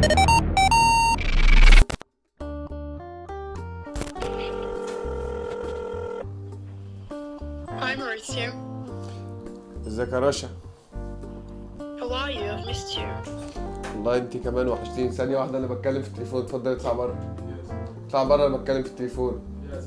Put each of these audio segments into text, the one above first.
Hi, Maurizio. ازيك يا رشا How are you? I've missed you. والله انت كمان وحشتيني ثانيه واحده انا بتكلم في التليفون اتفضل اطلع بره اطلع بره انا بتكلم في التليفون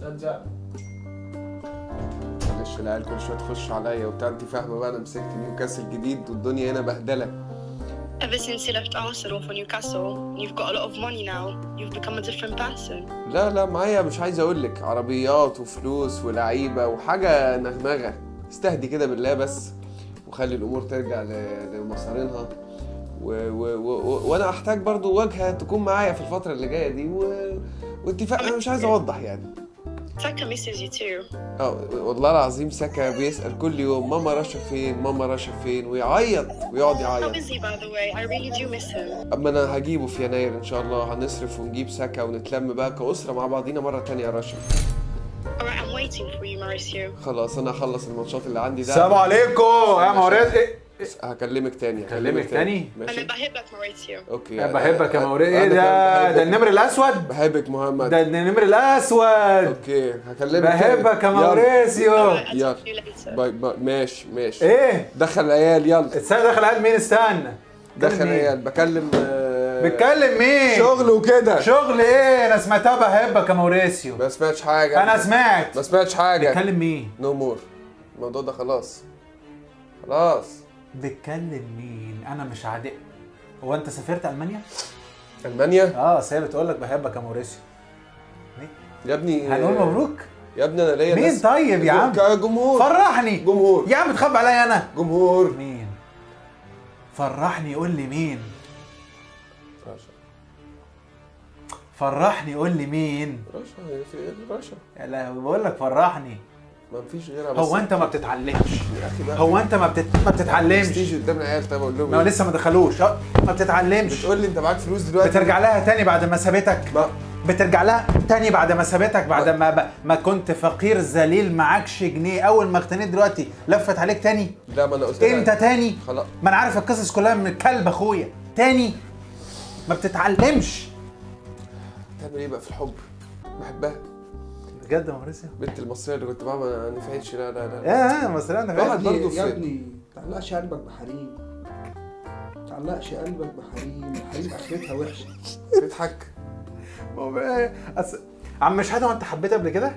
معلش العيال كل شويه تخش عليا وبتاع انت فاهمه بقى انا مسكت نيوكاسل جديد والدنيا هنا بهدله Ever since you left Arsenal for Newcastle, you've got a lot of money now. You've become a different person. لا لا معايا مش عايز اقول لك عربيات وفلوس ولعيبه وحاجه نغنغه استهدي كده بالله بس وخلي الامور ترجع ل- لمسارينها و... و... و... وانا احتاج برضو واجهه تكون معايا في الفتره اللي جايه دي و... وانت فاهم انا مش عايز اوضح يعني Saka misses you too. اه والله العظيم سكا بيسال كل يوم ماما رشا فين ماما رشا فين ويعيط ويقعد How يعيط is he, by the way? I really do miss him. اما انا هجيبه في يناير ان شاء الله هنصرف ونجيب سكا ونتلم بقى كأسرة مع بعضينا مرة تانية يا رشا Alright, I'm waiting for you, Mauricio. خلاص انا هخلص الماتشات اللي عندي ده السلام عليكم يا موريس ايه هكلمك تاني أكلمك تاني؟ أنا ماشي بحبك Mauricio. اوكي أنا بحبك يا أنا- موريس ايه أنا ده كمان ده النمر الاسود بحبك بحبك محمد ده النمر الاسود اوكي هكلمك تاني. بحبك يا يلا. موريسيو Alright, I'll يلا. talk to you later. باي باي ماشي ماشي ايه دخل العيال يلا استنى دخل قال مين استنى دخل مين؟ العيال بكلم آه، بتكلم مين شغل وكده شغل ايه انا سمعتها بحبك يا موريسيو ما سمعتش حاجة انا سمعت ما سمعتش حاجة بتكلم مين نو مور الموضوع ده خلاص خلاص بتكلم مين انا مش عادق هو انت سافرت المانيا المانيا اه بس هي بتقول لك بحبك يا موريسيو يا ابني هنقول مبروك يا ابني انا ليا مين ناس- طيب يا عم جمهور فرحني جمهور يا عم تخبي عليا انا جمهور مين فرحني قول لي مين فرحني قول لي مين رشا هي في ايه رشا يا لهوي بقول لك فرحني ما فيش غيرها بس هو انت ما بتتعلمش يا اخي بقى هو انت ما بت... ما بتتعلمش تيجي قدام العيال طب اقول لهم ما إيه؟ لسه ما دخلوش اه، ما بتتعلمش بتقول لي انت معاك فلوس دلوقتي بترجع لها تاني بعد ما سابتك ما بترجع لها تاني بعد ما سابتك بعد ما ب... ما كنت فقير ذليل معكش جنيه اول ما اغتنيت دلوقتي لفت عليك تاني لا ما انا قلت لها- انت تاني خلاص ما انا عارف القصص كلها من الكلب اخويا تاني ما بتتعلمش تعمل ايه بقى في الحب بحبها بجد يا موريسيو البنت المصريه اللي كنت معاها ما نفعتش لا لا لا يا مصري انا واحد فاهم برضه يا في- ابني تعلقش قلبك بحريم تعلقش قلبك بحريم الحريم اخرتها وحشه تضحك هو بقى- أص... عم شحاته انت حبيت قبل كده؟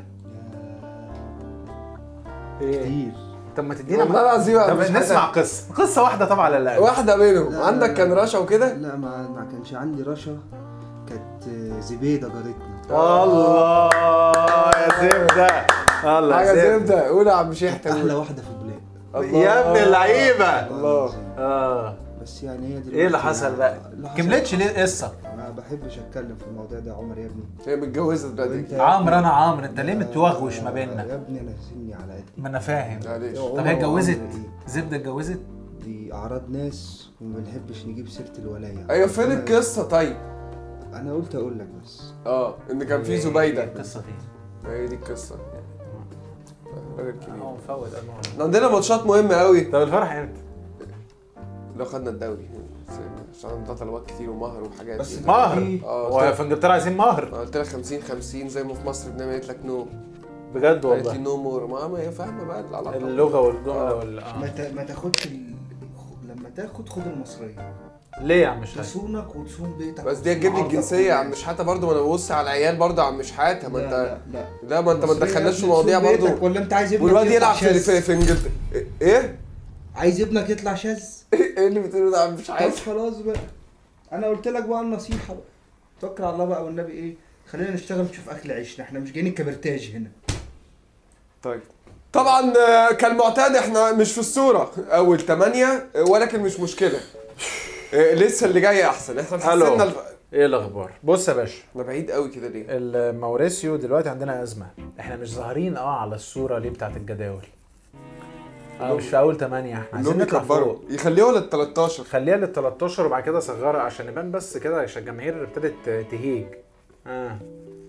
ايه كتير طب ما تدينا والله العظيم أنا طب مش نسمع حاسس- قصه قصه واحده طبعا على الاقل واحده منهم لا، عندك لا، كان لا. رشا وكده لا ما ما كانش عندي رشا كانت زبيده جارتنا الله يا زبده الله حاجه يا زبده قول يا عم شيحت احلى واحده في البلاد الله. يا ابن اللعيبه الله اه بس يعني هي دلوقتي ايه اللي حصل بقى؟ اللي حصل- كملتش ليه قصه؟ ما بحبش اتكلم في الموضوع ده يا عمر يا ابني هي متجوزه وانت دلوقتي يا عمرو ابني- انا عمرو انت ليه يا- متوغوش ما يا بيننا؟ ابني انا سني على قد ما انا فاهم معلش طب هي اتجوزت زبده اتجوزت؟ دي اعراض ناس وما بنحبش نجيب سيره الولايه ايوه فين أنا- القصه طيب انا قلت اقول لك بس اه ان كان في إيه زبيده القصه دي ما هي دي القصه راجل كبير اه مفوت إحنا عندنا ماتشات مهمه قوي طب الفرح امتى؟ لو خدنا الدوري عشان عندنا طلبات كتير ومهر وحاجات بس كده. مهر اه هو قلت في انجلترا عايزين مهر لها- قلت لها 50 50 زي ما في مصر بنعمل قالت لك نو بجد قالت لي والله نو مور ما ما هي فاهمه بقى العلاقه اللغه والجمله آه. وال آه. ما تا- ما تاخدش ال... لما تاخد خد المصريه ليه يا عم شاهد؟ تصونك وتصون بيتك بس دي هتجيب لي وتصون الجنسيه يا عم عرضك. شحاته برضه ما انا ببص على العيال برضه يا عم شحاته ما لا انت لا لا لا ما انت ما مصرية تدخلناش في تصون مواضيع بيتك برضه ولا انت عايز ابنك والواد يطلع يلعب في شاذ؟ في, في انجلترا ايه؟ عايز ابنك يطلع شاذ ايه اللي بتقوله ده يا عم مش طب عايز خلاص بقى انا قلت لك بقى النصيحه بقى توكل على الله بقى والنبي ايه خلينا نشتغل نشوف اكل عيشنا احنا مش جايين الكبرتاج هنا طيب طبعا آه، كالمعتاد احنا مش في الصورة اول ثمانية آه، ولكن مش مشكلة آه، لسه اللي جاي احسن احنا ألو. حسنا الف... ايه الاخبار؟ بص يا باشا احنا بعيد قوي كده ليه؟ الموريسيو دلوقتي عندنا ازمه احنا مش ظاهرين اه على الصوره ليه بتاعت الجداول اه مش في اول 8 احنا عايزين انهم نطلع يكبروا فوق يخليوها لل 13 خليها لل 13 وبعد كده صغرها عشان نبان بس كده عشان الجماهير ابتدت تهيج اه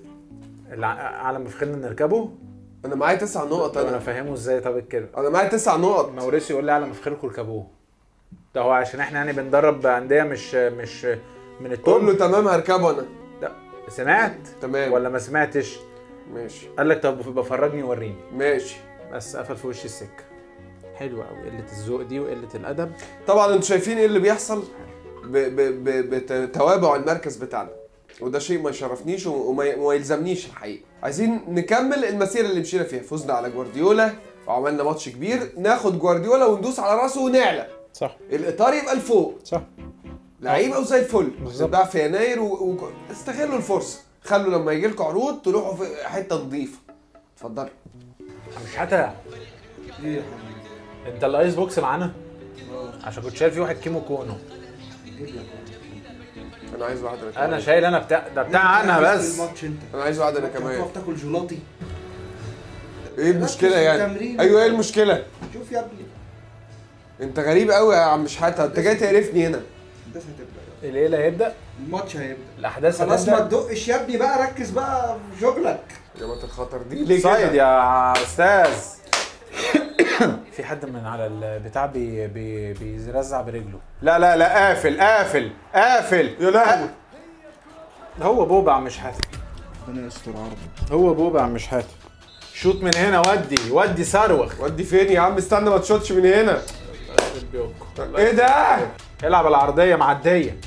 الع- على ما فخرنا نركبه انا معايا تسع نقط طب انا انا فاهمه ازاي طب الكلمه انا معايا تسع نقط موريسيو يقول لي على ما فخركم اركبوه ده هو عشان احنا يعني بندرب انديه مش مش من قول التوب له تمام هركبه انا لا سمعت تمام ولا ما سمعتش ماشي قال لك طب بفرجني وريني ماشي بس قفل في وش السكه حلوه قوي قله الذوق دي وقله الادب طبعا انتوا شايفين ايه اللي بيحصل ب- ب- ب- بتوابع المركز بتاعنا وده شيء ما يشرفنيش وما وما يلزمنيش الحقيقه عايزين نكمل المسيره اللي مشينا فيها فزنا على جوارديولا وعملنا ماتش كبير ناخد جوارديولا وندوس على راسه ونعلى صح الاطار يبقى لفوق صح لعيبه وزي الفل بالظبط. هتتباع في يناير و... و... استغلوا الفرصه خلوا لما يجي لكم عروض تروحوا في حته نظيفه اتفضلوا مش حتى ايه يا حبيبي انت الايس بوكس معانا عشان كنت شايل فيه واحد كيمو كونو جيب لك انا عايز واحده انا كمان انا شايل انا بتاع ده بتاع انا ركز في بس الماتش انت انا عايز واحده انا كمان هتقف تاكل جيلاتي ايه المشكله ركز في يعني التمرين. ايوه ايه المشكله شوف يا ابني انت غريب قوي يا عم شحاته انت جاي تقرفني هنا الناس هتبدا الليله هيبدا الماتش هيبدا الاحداث خلاص ما هتبدا تدقش يا ابني بقى ركز بقى في شغلك يا جماعه الخطر دي ليه سايد كده يا استاذ في حد من على البتاع بي بي بيرزع برجله لا لا لا قافل قافل قافل يا لهوي هو بوبع مش حاتم ربنا يستر عرضه هو بوبع مش حاتم شوط من هنا ودي ودي صاروخ ودي فين يا عم استنى ما تشوتش من هنا ايه ده العب العرضيه معديه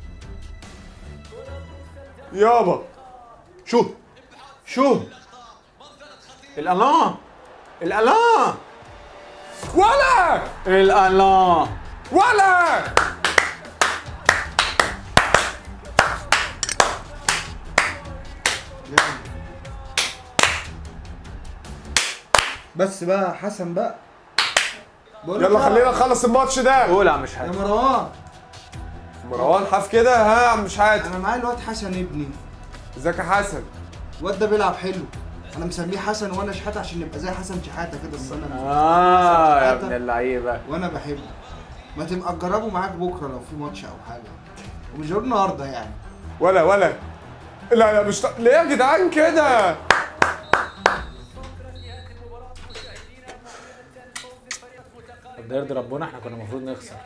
يابا شو شو الالان الالان ولا الالان ولا بس بقى حسن بقى بقول لك يلا بقى، خلينا نخلص الماتش ده قول يا مش يا حاتم مروان مروان حاف كده ها يا عم شحاته انا معايا الواد حسن ابني ازيك يا حسن الواد ده بيلعب حلو انا مسميه حسن وانا شحاته عشان نبقى زي حسن شحاته كده السنه اه يا ابن اللعيبه وانا بحبه ما تبقى تجربه معاك بكره لو في ماتش او حاجه ومش غير النهارده يعني ولا ولا لا لا مش ط- ليه يا جدعان كده ده يرضي ربنا احنا كنا المفروض نخسر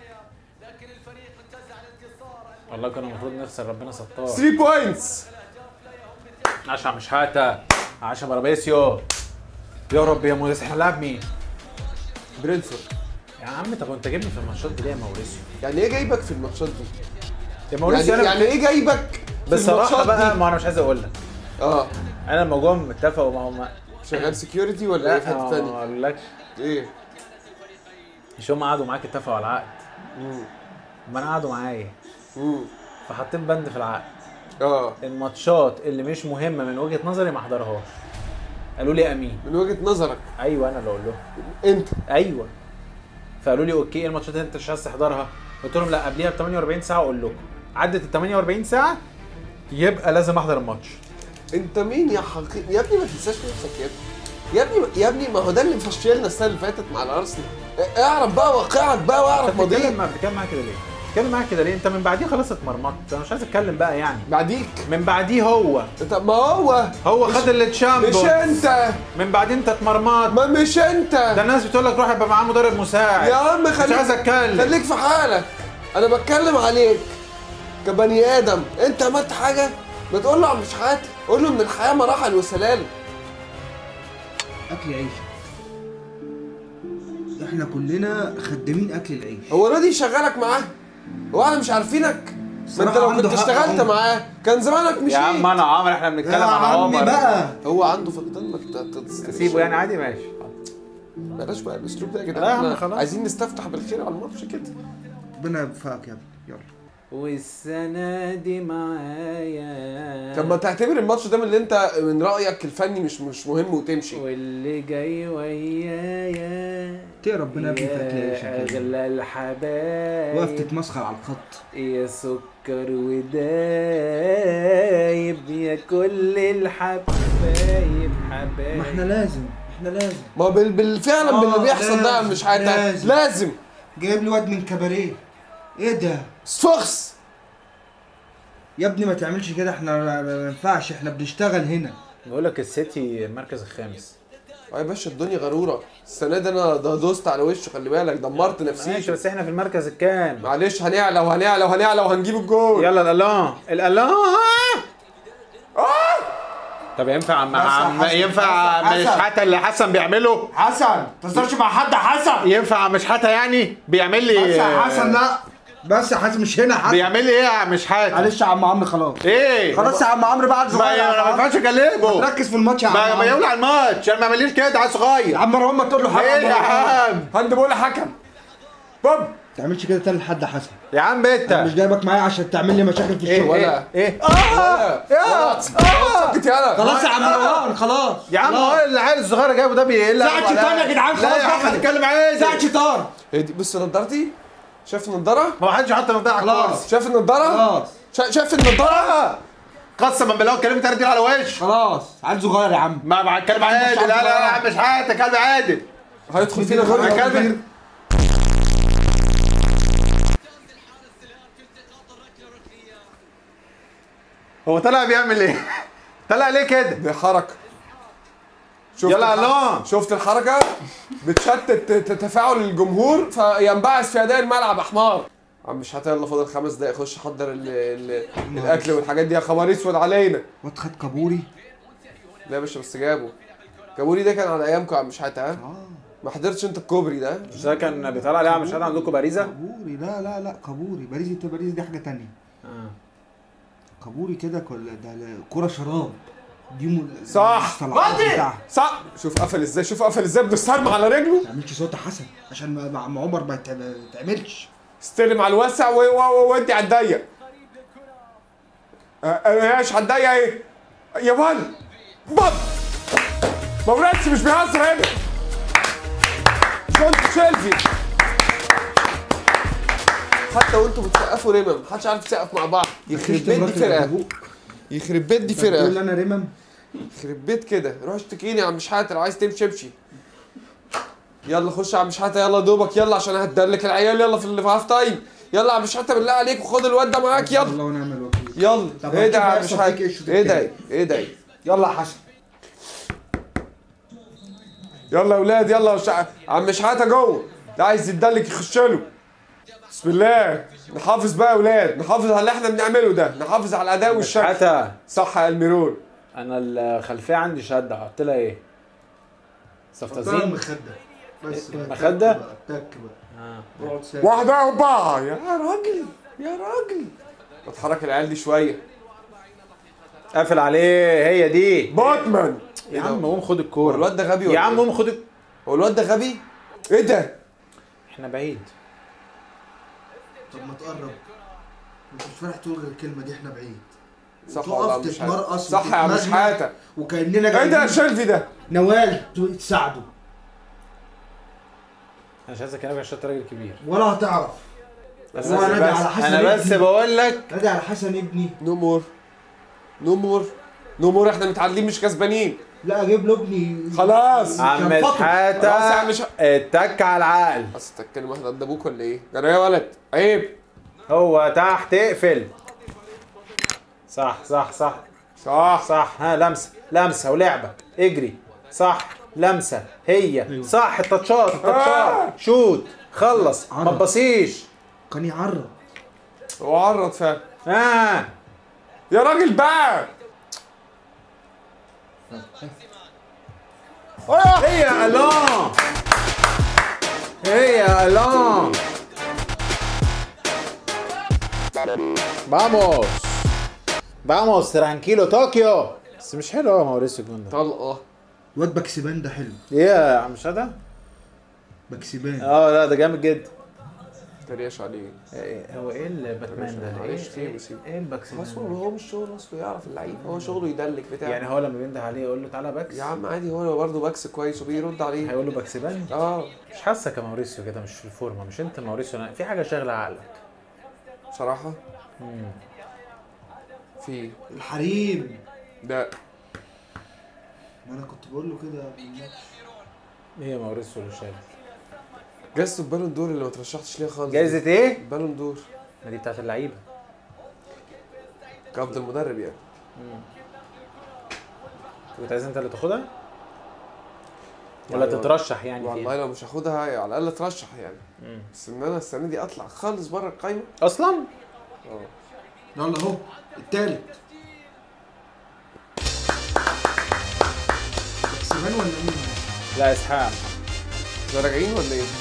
والله كنا المفروض نخسر ربنا ستار 3 بوينتس عشان مش حاته عشان برابيسيو يا رب يا موريس احنا هنلعب مين؟ برينفورد يا عم طب انت جايبني في الماتشات دي ليه يا موريسيو؟ يعني ايه جايبك في الماتشات دي؟ يا يعني, موريسيو انا يعني ايه جايبك في بصراحه الماتشات بقى دي؟ ما انا مش عايز اقول لك اه انا الموضوع متفق وما هم شغال سكيورتي ولا ايه في حته ثانيه؟ اقول لك ايه؟ مش هم قعدوا معاك اتفقوا على العقد مم. ما انا قعدوا معايا مم. فحاطين بند في العقد اه الماتشات اللي مش مهمه من وجهه نظري ما احضرهاش قالوا لي امين من وجهه نظرك ايوه انا اللي اقول لهم انت ايوه فقالوا لي اوكي ايه الماتشات اللي انت مش عايز تحضرها قلت لهم لا قبليها ب 48 ساعه اقول لكم عدت ال 48 ساعه يبقى لازم احضر الماتش انت مين يا حقيقي يا ابني ما تنساش نفسك يا ابني يا ابني يا ابني ما هو ده اللي مفشلنا السنه اللي فاتت مع الارسنال اه، اعرف بقى واقعك بقى واعرف انت بتتكلم ماضيك مع- بتتكلم معايا كده ليه؟ بتتكلم معايا كده ليه؟ انت من بعديه خلاص اتمرمطت انا مش عايز اتكلم بقى يعني بعديك من بعديه هو انت ما هو هو مش- خد مش التشامبيونز انت من بعدين انت اتمرمطت ما مش انت ده الناس بتقول لك روح يبقى معاه مدرب مساعد يا عم مش خليك عايز اتكلم خليك في حالك انا بتكلم عليك كبني ادم انت عملت حاجه ما تقول له يا عم مش حياتي قول له ان الحياه مراحل وسلال اكل عيش احنا كلنا خدامين اكل العيش هو راضي يشغلك معاه هو احنا مش عارفينك ما انت الصراحة لو عنده كنت حق اشتغلت عمر. معاه كان زمانك مشيت يا عم انا عمر احنا يا بنتكلم عن عمي عمر بقى هو عنده فقدان ما ت- ت- سيبه يعني عادي ماشي بلاش بقى الاسلوب ده يا لا يا جدعان عم احنا خلاص. عايزين نستفتح بالخير على الماتش كده ربنا يوفقك يا ابني يلا والسنة دي معايا طب ما تعتبر الماتش ده من اللي انت من رايك الفني مش مش مهم وتمشي واللي جاي ويايا تقي ربنا يا ابني في اكل عيشك يا يا ابني. اغلى الحبايب واقف تتمسخر على الخط يا سكر ودايب يا كل الحبايب حبايب ما احنا لازم احنا لازم ما هو بال- بال- فعلا آه، باللي بيحصل ده لازم، مش حياتك لازم. لازم جايب لي واد من كباريه ايه ده سفخس يا ابني ما تعملش كده احنا ما ما ينفعش احنا بنشتغل هنا بقول لك السيتي المركز الخامس اه يا باشا الدنيا غروره السنه دي انا ده دوست على وشه خلي بالك دمرت ماشي نفسيتي بس احنا في المركز الكام معلش هنعلى وهنعلى وهنعلى وهنجيب الجول يلا الالون الالون طب ينفع مع بس يا حسن، ينفع بس يا مش حسن. حتى اللي حسن بيعمله حسن ما تهزرش مع حد يا حسن ينفع مش حتى يعني بيعمل لي بس يا حسن لا بس يا حسن مش هنا يا حسن بيعمل لي ايه يا مش حتى معلش يا عم عمرو خلاص ايه خلاص يا عم عمرو بعد ما صغير يا ما عم ينفعش اكلمه ركز في الماتش يا عم ما ما عمرو. يولع الماتش انا ما عمليش كده عيل صغير يا عم مروان ما تقول له حاجه ايه يا عم هاند بول حكم بوب ما تعملش كده تاني لحد يا حسن يا عم انت انا مش جايبك معايا عشان تعمل لي مشاكل في ايه الشغل ولا- ايه ايه ولا يا سكت يلا خلاص يا عم مروان خلاص يا عم خلاص. هو العيل الصغير جايبه ده بيقل ساعة شيطان يا جدعان، لا خلاص يا عم دخل. هنتكلم عادي ساعة شيطان ايه دي بص نضارتي شايف النضاره ما حدش حط نضاره على خلاص. الكرسي شايف النضاره خلاص شا- شايف النضاره قسما بالله اتكلمت ثلاث على وش خلاص عيل صغير يا عم ما ما اتكلم عادي لا لا لا يا عم مش حياتك كلب عادل هيدخل فينا جول يا يا كلب. كلب هو طلع بيعمل ايه؟ طلع ليه كده؟ دي حركه شفت يلا الحركة؟ الله. شفت الحركه بتشتت ت- تفاعل الجمهور فينبعث في اداء الملعب احمر عم مش هات يلا فاضل خمس دقايق خش حضر ال ال الاكل والحاجات دي يا خبر اسود علينا واد خد كابوري لا يا باشا بس جابه كابوري ده كان على ايامكم يا عم مش هات ها اه ما حضرتش انت الكوبري ده مش ده كان بيطلع عليها مش حد عندكم باريزه؟ كابوري لا لا لا كابوري باريس انت باريس دي حاجه تانية كابوري كده كل ده ل- كرة شراب دي م... صح. الصلاحيات بتاعها. صح شوف قفل ازاي شوف قفل ازاي بنسترم على رجله ما تعملش صوت يا حسن عشان ما- مع مع عمر ما يتع- ما يتعملش استلم على الواسع و- و- و- وادي على الضيق آه، آه، ايش على الضيق ايه يا ولد بط موريتسي مش بيهزر هنا شونت تشيلسي حتى وانتوا بتسقفوا رمم محدش عارف يسقف مع بعض يخرب بيت دي فرقه يخرب بيت دي تقول فرقه لي انا رمم يخرب بيت كده روح اشتكيني يا عم شحاته لو عايز تمشي امشي يلا خش يا عم شحاته يلا دوبك يلا عشان هدلك العيال يلا في اللي في هاف تايم يلا يا عم شحاته بالله عليك وخد الواد ده معاك يلا الله ونعم الوكيل يلا طب ايه ده يا عم هنشوف هيحصل فيك ايه شحاته الشوط ايه ده التاني. ايه ده يلا يا حسن يلا يا ولاد يلا يا شع... عم شحاته جوه ده عايز يدلك يخش له بسم الله نحافظ بقى يا ولاد نحافظ على اللي احنا بنعمله ده نحافظ على الاداء والشكل حتى صح يا الميرون انا الخلفيه عندي شده احط لها ايه؟ صفتازين المخدة بس بقى، المخدة؟ تك بقى، تك بقى آه. اقعد ساكت. واحدة أربعة يا راجل يا راجل اتحرك العيال دي شوية قافل عليه هي دي باتمان يا عم قوم خد هو الكوره الواد ده غبي ولا يا عم إيه؟ قوم خد الك- هو الواد ده غبي؟ ايه ده؟ احنا بعيد طب ما تقرب انت مش فارح تقول غير الكلمه دي احنا بعيد صح وتقف والله مش تتمرقص صح يا عم وتتمزمز. شحاتة وكاننا ايه ده يا جايين شلفي ده؟ نوال تساعده انا مش عايز اكلمك عشان انت راجل كبير ولا هتعرف بس هو نادي على بس حسن انا بس ابني. بقول لك نادي على حسن ابني نو مور نو مور نو مور احنا متعادلين مش كسبانين لا اجيب له ابني خلاص. عم كان فطر. خلاص يا شحاته عم ش- اتك على العقل بس تتكلم واحد قد ابوك ولا ايه؟ جرى يا ولد عيب هو تحت اقفل صح صح صح صح صح ها لمسه لمسه ولعبه اجري صح لمسه هي صح التاتشات آه. التاتشات شوت خلص ما عرض. تبصيش كان يعرض هو عرض فعلا اه يا راجل بقى هي الون هي الون فاموس فاموس ترانكيلو طوكيو بس مش حلو قوي موريسيو الجون ده طلقه الواد باكسبان ده حلو ايه يا عم شادة؟ باكسبان اه لا ده جامد جدا تريش عليه إيه- هو ايه الباتمان ده؟ معلش، ايه سيبه، ايه, سيبه. إيه الباكسمان خلاص هو ده؟ هو مش شغله اصله يعرف اللعيب هو شغله يدلك بتاع يعني هو لما بينده عليه يقول له تعالى باكس يا عم عادي هو برضه باكس كويس وبيرد عليه هيقول له باكسبان اه مش حاسك يا موريسيو كده مش في الفورمه مش انت موريسيو أنا في حاجه شاغله عقلك بصراحه مم. في الحريم ده ما انا كنت بقول له كده قبل الماتش. ايه يا موريسيو اللي شايل جايزة البالون دور اللي ما ترشحتش ليها خالص جايزه ايه؟ البالون دور ما دي بتاعت اللعيبه كافضل المدرب يعني كنت عايز انت اللي تاخدها؟ ولا يعني تترشح يعني والله فيها لو مش هاخدها على الاقل اترشح يعني مم. بس ان انا السنه دي اطلع خالص بره القايمه اصلا اه يلا اهو التالت اكسبان ولا مين؟ لا اسحاق احنا راجعين ولا ايه؟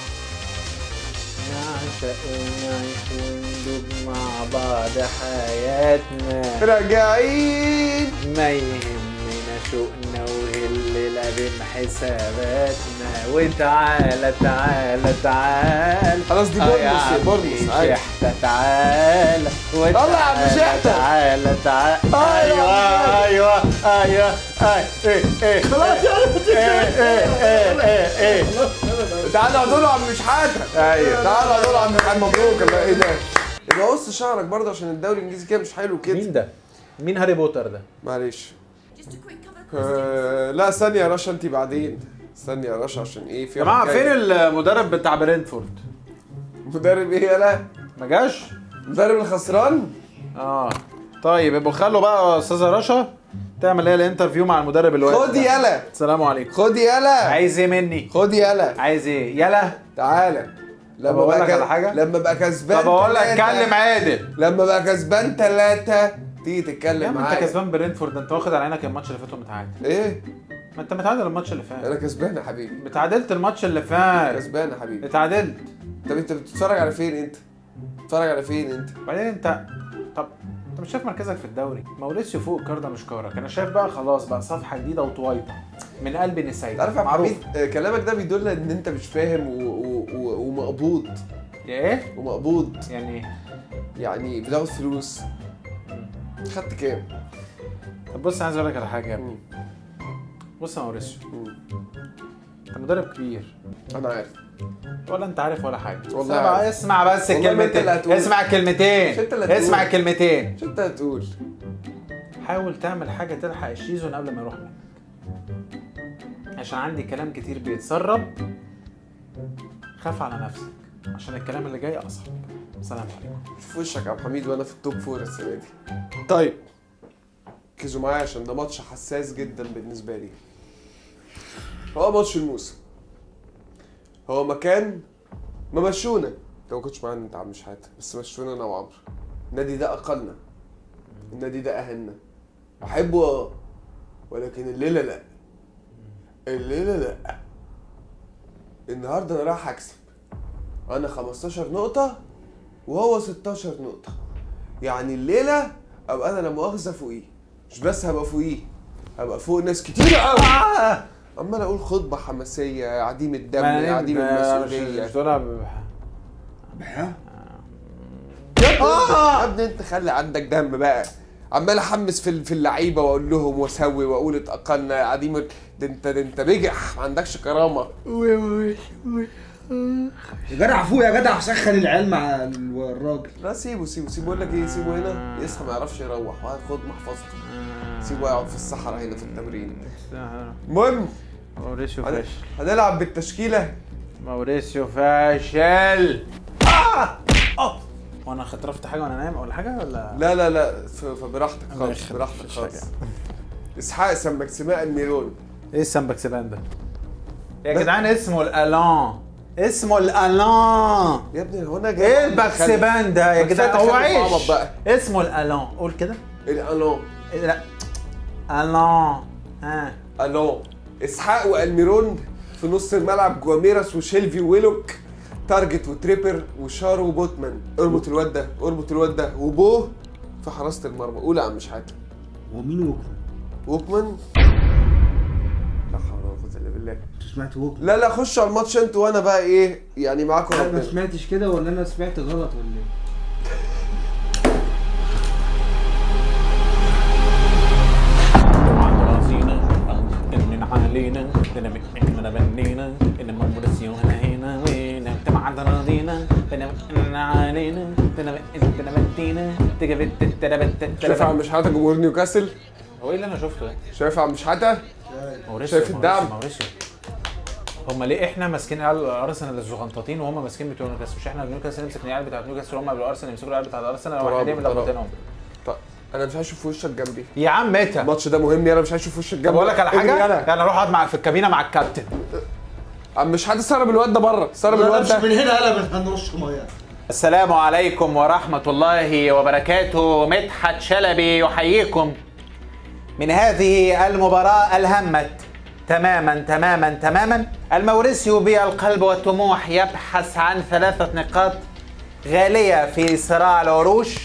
نعشق ونعيش وندوب مع بعض حياتنا راجعين ما يهمنا شوقنا وهلنا بين حساباتنا وتعالى تعالى تعالى خلاص دي آه بونص يا يا عم بونص، عادي. شحتة تعالى يلا يا عم شحتة. تعالى تعالى آه يا عم ايوه ايوه ايوه ايه ايه خلاص يا عم ايه ايه ايه ايه تعالى اقعدوا له عم مش حاتم ايوه تعالى اقعدوا له عم مش حاتم مبروك الله ايه ده؟ يبقى قص شعرك برضه عشان الدوري الانجليزي كده مش حلو كده مين ده؟ مين هاري بوتر ده؟ معلش Just a quick cover آه لا استني يا رشا انت بعدين استني يا رشا عشان ايه في يا جماعه واحد جاي. فين المدرب بتاع برينفورد؟ مدرب ايه يالا؟ ما جاش؟ مدرب الخسران؟ اه طيب يبقوا خلوا بقى يا استاذه رشا تعمل هي الانترفيو مع المدرب الواحد خد يالا السلام عليكم خد يالا عايز ايه مني؟ خد يالا عايز ايه؟ يلا تعالى لما طب أقول بقى لك ك- على حاجة؟ لما بقى كسبان طب اقول لك تلاتة- اتكلم عادل لما بقى كسبان ثلاثة تيجي يا تتكلم عم انت معايا كسبان برينفورد ده انت واخد على عينك الماتش اللي فات ومتعادل ايه؟ ما انت متعادل الماتش اللي فات انا كسبان يا حبيبي اتعادلت الماتش اللي فات كسبان يا حبيبي اتعادلت طب انت بتتفرج على فين انت؟ بتتفرج على فين انت؟ بعدين انت طب انت مش شايف مركزك في الدوري موريسيو فوق كاردا مش كارك انا شايف بقى خلاص بقى صفحه جديده وطويطه من قلب نسايد عارف يا معروف حبيبي آه، كلامك ده بيدل ان انت مش فاهم و... و... و... ومقبوض ايه ومقبوض يعني ايه يعني بتاخد فلوس خدت كام؟ طب بص عايز اقول لك على حاجه يا ابني مم. بص يا موريسيو مم. انت مدرب كبير انا عارف ولا انت عارف ولا حاجه والله اسمع, عارف. اسمع بس والله ما انت اللي الكلمتين هتقول. اسمع الكلمتين مش انت اللي هتقول. اسمع الكلمتين مش انت هتقول حاول تعمل حاجه تلحق الشيزون قبل ما يروح منك عشان عندي كلام كتير بيتسرب خاف على نفسك عشان الكلام اللي جاي اصعب سلام عليكم في وشك يا ابو حميد وانا في التوب فور السنه دي طيب ركزوا معايا عشان ده ماتش حساس جدا بالنسبه لي هو ماتش الموسم هو مكان ما مشونا انت ما كنتش معانا انت يا عم شحاته بس مشونا انا وعمرو النادي ده اقلنا النادي ده اهلنا احبه اه ولكن الليله لا الليله لا النهارده انا رايح اكسب انا 15 نقطه وهو 16 نقطة يعني الليلة أبقى أنا لا مؤاخذة فوقيه مش بس هبقى فوقيه هبقى فوق ناس كتير قوي عمال أقول خطبة حماسية عديم الدم عديم المسؤولية مش دول ها؟ يا ابني يا ابني أنت خلي عندك دم بقى عمال احمس في في اللعيبه واقول لهم واسوي واقول اتاقلنا عديم ال- ده انت ده انت بجح ما عندكش كرامه يا جدع فوق يا جدع سخن العيال مع ال- الراجل لا سيبه سيبه سيبه بقول لك ايه سيبه هنا يصحى ما يعرفش يروح وهاخد محفظته سيبه يقعد في الصحراء هنا في التمرين المهم موريسيو هن- فاشل هنلعب بالتشكيله موريسيو فاشل آه! آه! وانا خطرفت حاجه وانا نايم ولا حاجه ولا لا لا لا ف- فبراحتك الله خالص يخليك، براحتك مفيش خالص حاجة. اسحاق سمكسماء الميرون ايه السمبكسبان ده؟ يا جدعان اسمه الالان اسمه الالان يا ابني هو انا جاي ايه البكسبان ده يا ما كفاية جدعان هو تخلف عيش عبط بقى. اسمه الالان قول كده الالون إيه لا الان ها الون اسحاق والميرون في نص الملعب جواميرس وشيلفي ويلوك تارجت وتريبر وشارو وبوتمان اربط الواد ده اربط الواد ده وبو في حراسه المرمى قول يا عم شحاته ومين وكمان؟ ووكمان لا حول ولا قوه الا بالله انت سمعت وكمان؟ لا لا خش على الماتش انتوا وانا بقى ايه يعني معاكم انا ما ربنا سمعتش كده ولا انا سمعت غلط ولا ايه؟ راسينا ان علينا ان من بنينا ان موريسيو هنا هنا وين تبع راضينا ان علينا ان بنتينا شايف يا عم شحاته جمهور نيوكاسل هو ايه اللي انا شفته ده؟ شايف يا عم شحاته موريسيو شايف الدعم؟ موريسيو- موريسيو هم ليه احنا ماسكين عيال ارسنال الزغنطاطين وهم ماسكين بتوع نيوكاسل مش احنا نيوكاسل نمسك العيال بتاعت نيوكاسل وهم قبل ارسنال يمسكوا العيال بتاعت ارسنال تراب- واحنا اللي تراب. ملخبطينهم طيب انا مش هشوف وشك جنبي يا عم متى الماتش ده مهم انا مش هشوف وشك جنبي طب اقول لك على اجري حاجه يلا. يلا روح اقعد مع في الكابينه مع الكابتن عم مش حد سرب الواد ده بره سرب لا الواد مش ده من هنا يلا هنرش ميه السلام عليكم ورحمة الله وبركاته مدحت شلبي يحييكم من هذه المباراة الهمت تماما تماما تماما الموريسيو بالقلب والطموح يبحث عن ثلاثة نقاط غالية في صراع العروش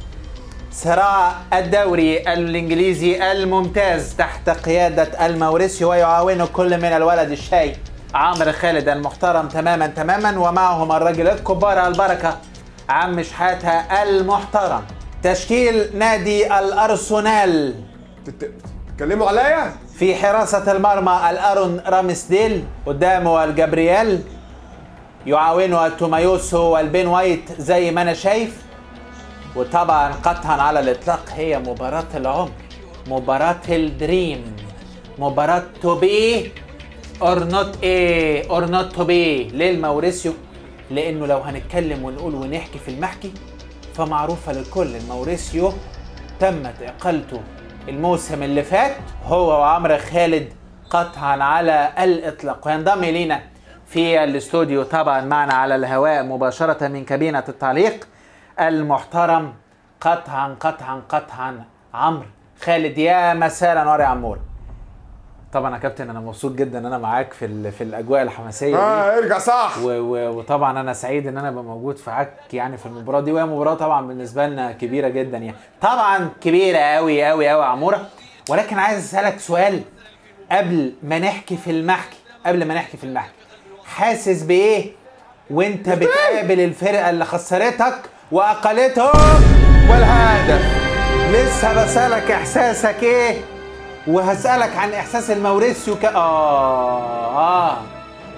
صراع الدوري الانجليزي الممتاز تحت قيادة الموريسيو ويعاونه كل من الولد الشاي عمرو خالد المحترم تماما تماما ومعهم الرجل الكبار البركة عم شحاتة المحترم تشكيل نادي الأرسنال تت- تتكلموا عليا في حراسة المرمى الأرون رامسديل قدامه الجبريال يعاونه التومايوسو والبين وايت زي ما أنا شايف وطبعا قطعا على الإطلاق هي مباراة العمر مباراة الدريم مباراة تو بي اور نوت ايه اور نوت تو بي ليه الموريسيو لانه لو هنتكلم ونقول ونحكي في المحكي فمعروفه للكل الموريسيو تمت اقالته الموسم اللي فات هو وعمرو خالد قطعا على الاطلاق وينضم الينا في الاستوديو طبعا معنا على الهواء مباشره من كابينه التعليق المحترم قطعا قطعا قطعا عمرو خالد يا مساء الانوار يا عمور طبعا يا كابتن انا مبسوط جدا ان انا معاك في ال- في الاجواء الحماسيه دي اه ارجع صح و و وطبعا انا سعيد ان انا ابقى موجود معاك يعني في المباراه دي وهي مباراه طبعا بالنسبه لنا كبيره جدا يعني طبعا كبيره قوي قوي قوي يا عموره ولكن عايز اسالك سؤال قبل ما نحكي في المحكي قبل ما نحكي في المحكي حاسس بايه وانت بتقابل الفرقه اللي خسرتك واقلتهم والهدف لسه بسالك احساسك ايه وهسالك عن احساس الموريسيو ك اه اه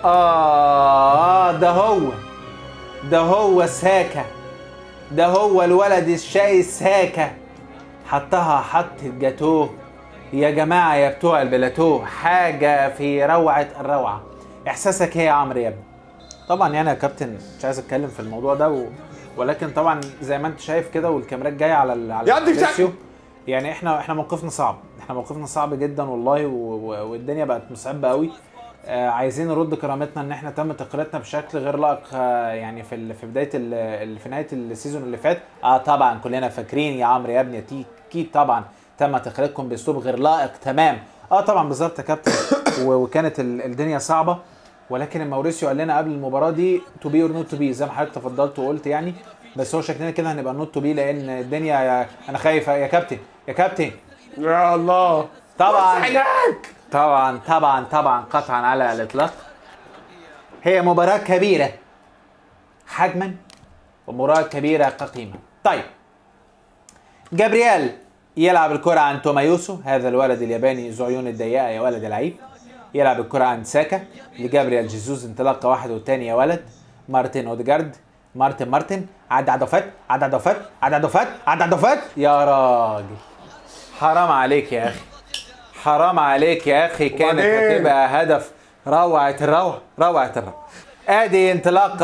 اه ده هو ده هو ساكا ده هو الولد الشاي ساكا حطها حط جاتوه يا جماعه يا بتوع البلاتو حاجه في روعه الروعه احساسك ايه يا عمرو يا ابني طبعا يعني يا كابتن مش عايز اتكلم في الموضوع ده و... ولكن طبعا زي ما انت شايف كده والكاميرات جايه على ال... على يا عبد الفتاح. الفيديو. يعني احنا احنا موقفنا صعب احنا موقفنا صعب جدا والله و... و... والدنيا بقت مصعبه قوي آه عايزين نرد كرامتنا ان احنا تم تقريتنا بشكل غير لائق آه يعني في ال... في بدايه ال... ال- في نهايه السيزون اللي فات اه طبعا كلنا فاكرين يا عمرو يا ابني أكيد- اكيد طبعا تم تقريتكم باسلوب غير لائق تمام اه طبعا بالظبط يا كابتن و... وكانت ال... الدنيا صعبه ولكن الموريسيو قال لنا قبل المباراه دي تو بي اور نوت تو بي زي ما حضرتك تفضلت وقلت يعني بس هو شكلنا كده هنبقى نوت تو بي لان الدنيا يا... انا خايف يا كابتن يا كابتن يا الله طبعا هناك طبعا طبعا طبعا قطعا على الاطلاق هي مباراه كبيره حجما ومباراه كبيره كقيمه طيب جابرييل يلعب الكرة عن تومايوسو هذا الولد الياباني ذو عيون الضيقة يا ولد العيب يلعب الكرة عن ساكا لجابرييل جيسوس انطلاقة واحد والتاني يا ولد مارتن اوديجارد مارتن مارتن عدى عدوفات عدى عدوفات عدى عدوفات عدى عدوفات يا راجل حرام عليك يا اخي حرام عليك يا اخي كانت وبعدين؟ هتبقى هدف روعة الروعة روعة الروعة ادي انطلاقة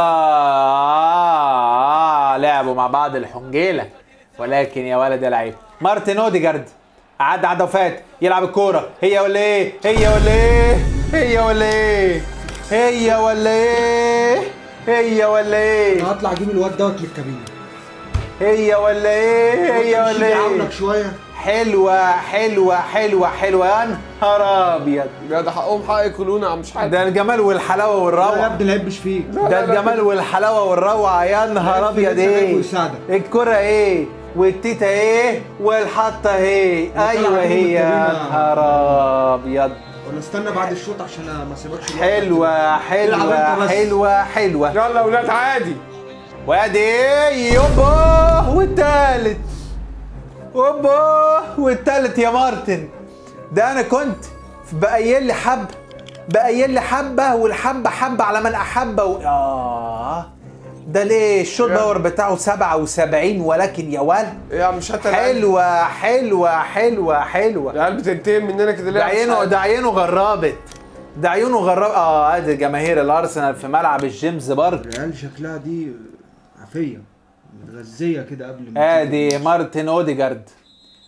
آه لعبوا مع بعض الحنجيلة ولكن يا ولد يا لعيب مارتن اوديجارد عدى عدى وفات يلعب الكورة هي ولا ايه هي ولا ايه هي ولا ايه هي ولا ايه هي ولا ايه انا هطلع اجيب الواد دوت من الكابينه هي ولا ايه هي ولا ايه عاونك شويه حلوة حلوة حلوة حلوة يا نهار ابيض يا ده حقهم حق ياكلونا يا عم مش حاجه ده الجمال والحلاوة لا يا والروعة ابني العيب مش فيك ده الجمال والحلاوة والروعة يا نهار لا، ابيض في لسه ايه ويساعدك. الكرة ايه والتيتا ايه والحطة ايه طلع ايوه منهم هي يا الكابينة. نهار ابيض ولا استنى بعد الشوط عشان ما اسيبكش الوقت. حلوة العب حلوة انت بس. حلوة حلوة يلا يا ولاد عادي وادي يوبا والتالت اوبا والتالت يا مارتن ده انا كنت بقيل لي حبه بقيل لي حبه والحبه حبه على من احب و... آه ده ليه الشوت يا. باور بتاعه 77 ولكن يا ولد ايه يا عم شتا حلوه حلوه حلوه حلوه العيال بتنتقم مننا كده ليه ده يا عم عينه شحاتة؟ ده عينه غرابت ده عيونه غرابت اه ادي جماهير الارسنال في ملعب الجيمس بارك العيال شكلها دي عافيه متغذيه كده قبل ما ادي مارتن اوديجارد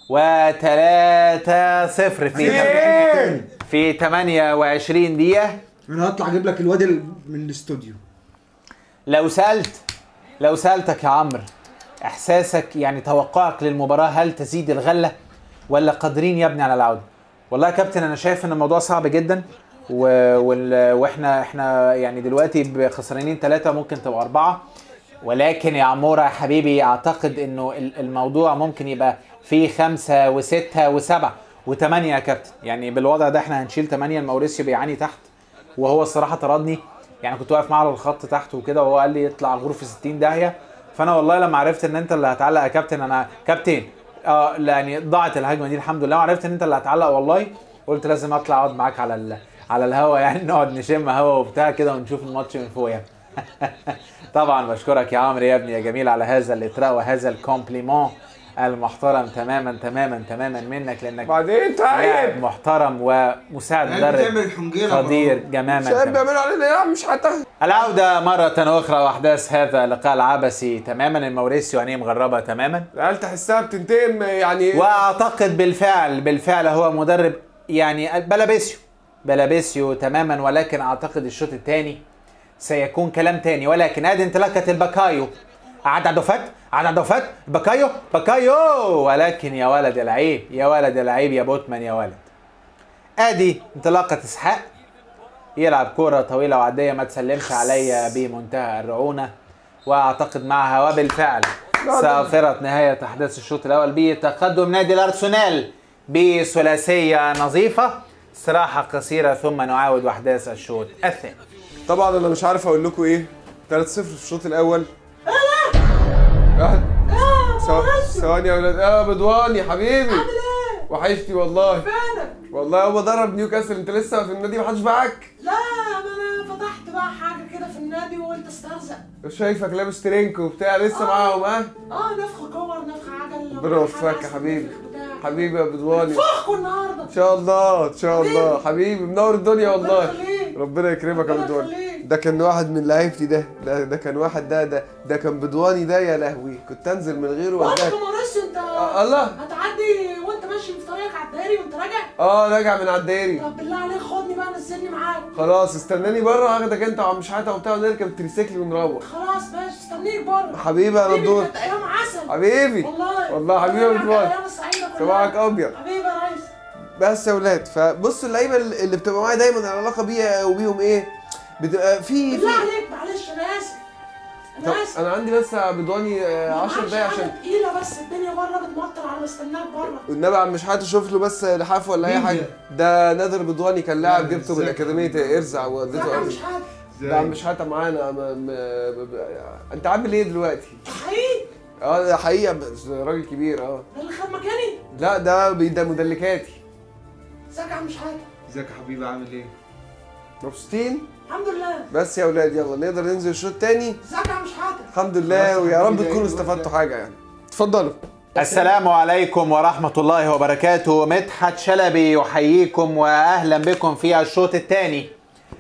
وتلاتة صفر في فين؟ في 28 دقيقة انا هطلع اجيب لك الواد ال- من الاستوديو لو سألت لو سألتك يا عمرو إحساسك يعني توقعك للمباراة هل تزيد الغلة ولا قادرين يا ابني على العودة؟ والله يا كابتن أنا شايف إن الموضوع صعب جدا و... وال... وإحنا إحنا يعني دلوقتي خسرانين ثلاثة ممكن تبقى أربعة ولكن يا عمورة يا حبيبي أعتقد إنه ال- الموضوع ممكن يبقى فيه خمسة وستة وسبعة وثمانية يا كابتن يعني بالوضع ده إحنا هنشيل ثمانية الموريسيو بيعاني تحت وهو الصراحه طردني يعني كنت واقف معاه على الخط تحت وكده وهو قال لي اطلع غرفه 60 داهيه فانا والله لما عرفت ان انت اللي هتعلق يا كابتن انا كابتن اه لا، يعني ضاعت الهجمه دي الحمد لله وعرفت ان انت اللي هتعلق والله قلت لازم اطلع اقعد معاك على ال... على الهوا يعني نقعد نشم هوا وبتاع كده ونشوف الماتش من فوق يعني طبعا بشكرك يا عمرو يا ابني يا جميل على هذا الاطراء وهذا الكومبليمون المحترم تماما تماما تماما منك لانك بعدين لاعب طيب محترم ومساعد العيال بتعمل مدرب الحنجرة قدير جماما شايف تماما. بيعملوا علينا يا عم مش هتاخد العودة مرة أخرى وأحداث هذا اللقاء العبثي تماما الموريسيو عينيه مغربة تماما العيال تحسها بتنتقم يعني وأعتقد بالفعل بالفعل هو مدرب يعني بلابيسيو بلابيسيو تماما ولكن أعتقد الشوط الثاني سيكون كلام تاني ولكن ادي انطلاقة الباكايو عاد عدوفات عاد عدوفات باكايو باكايو ولكن يا ولد العيب يا ولد العيب يا بوتمان يا ولد ادي انطلاقة اسحاق يلعب كرة طويلة وعادية ما تسلمش عليا بمنتهى الرعونة واعتقد معها وبالفعل سافرت نهاية احداث الشوط الاول بتقدم نادي الارسنال بثلاثية نظيفة استراحة قصيرة ثم نعاود احداث الشوط الثاني طبعا انا مش عارف اقول لكم ايه 3-0 في الشوط الاول واحد ثو- ثواني يا ولاد اه بدواني حبيبي وحشتي والله فينك؟ والله هو ضرب نيوكاسل انت لسه في النادي محدش باعك لا ما انا فتحت بقى حاجه كده في النادي وقلت استرزق شايفك لابس ترينك وبتاع لسه معاهم ها اه نفخ كور نفخ عجل ربنا يوفقك يا حبيبي حبيبي يا بدواني فخكوا النهارده ان شاء الله ان شاء الله حبيبي منور الدنيا ربنا والله يخليك. ربنا يكرمك يا ربنا بدواني يخليك. ده كان واحد من لعيبتي ده ده, ده كان واحد ده ده ده كان بدواني ده يا لهوي كنت انزل من غيره بقول لك وأرجع. يا موريسيو انت آه، الله. هتعدي وانت ماشي في طريقك على الدائري وانت راجع اه راجع من على الدائري طب بالله عليك خدني بقى نزلني معاك خلاص استناني بره هاخدك انت وعم شحاته وبتاع ونركب التريسيكل ونروح خلاص ماشي استنيك بره حبيبي انا الدور كانت ايام عسل حبيبي والله والله حبيبي يا رجعت بدواني الايام السعيده كلها صباحك ابيض حبيبي يا ريس بس يا ولاد فبصوا اللعيبه اللي بتبقى معايا دايما العلاقه بيها وبيهم ايه بتبقى في بالله في عليك معلش انا اسف طب انا اسف انا عندي بس يا بدواني 10 معكش دقايق حاجة عشان تقيلة بس الدنيا بره بتمطر على مستناك بره والنبي عم مش هتشوف له بس لحاف ولا اي مين حاجه ده؟ ده نادر بدواني كان لاعب لا، جبته من ازاي؟ اكاديميه ارزع ووديته لا ارزع مش حاجة ده عم شحاته معانا م... م... م... انت عامل ايه دلوقتي؟ حقيقي اه ده حقيقه بس راجل كبير اه ده اللي خد مكاني لا ده بي- ده مدلكاتي ازيك يا عم مش حاجة ازيك يا حبيبي عامل ايه؟ مبسوطين الحمد لله بس يا اولاد يلا نقدر ننزل الشوط تاني ازيك يا عم مش حاجة الحمد لله خلاص يا ويا رب حبيبي، تكونوا أيوة. استفدتوا حاجه يعني اتفضلوا السلام عليكم ورحمة الله وبركاته مدحت شلبي يحييكم وأهلا بكم في الشوط الثاني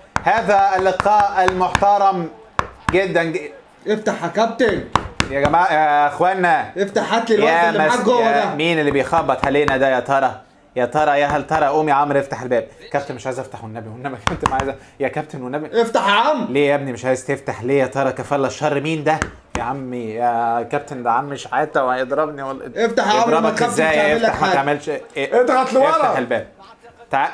هذا اللقاء المحترم جدا ج... افتح يا كابتن يا جماعة يا اخوانا افتح هات لي الواد يا اللي معاك مس... جوه يا ده مين اللي بيخبط علينا ده يا ترى يا ترى يا هل ترى قوم يا عمرو افتح الباب كابتن مش عايز افتح والنبي والنبي يا كابتن عايز يا كابتن والنبي افتح يا عم ليه يا ابني مش عايز تفتح ليه يا ترى كفالة الشر مين ده يا عمي يا كابتن ده عم شحاته وهيضربني وال... افتح يا عمرو ما يضربك تخافش مش ازاي هعمل لك افتح ما حاجه تعملش إيه؟ اضغط لورا. افتح الباب تعال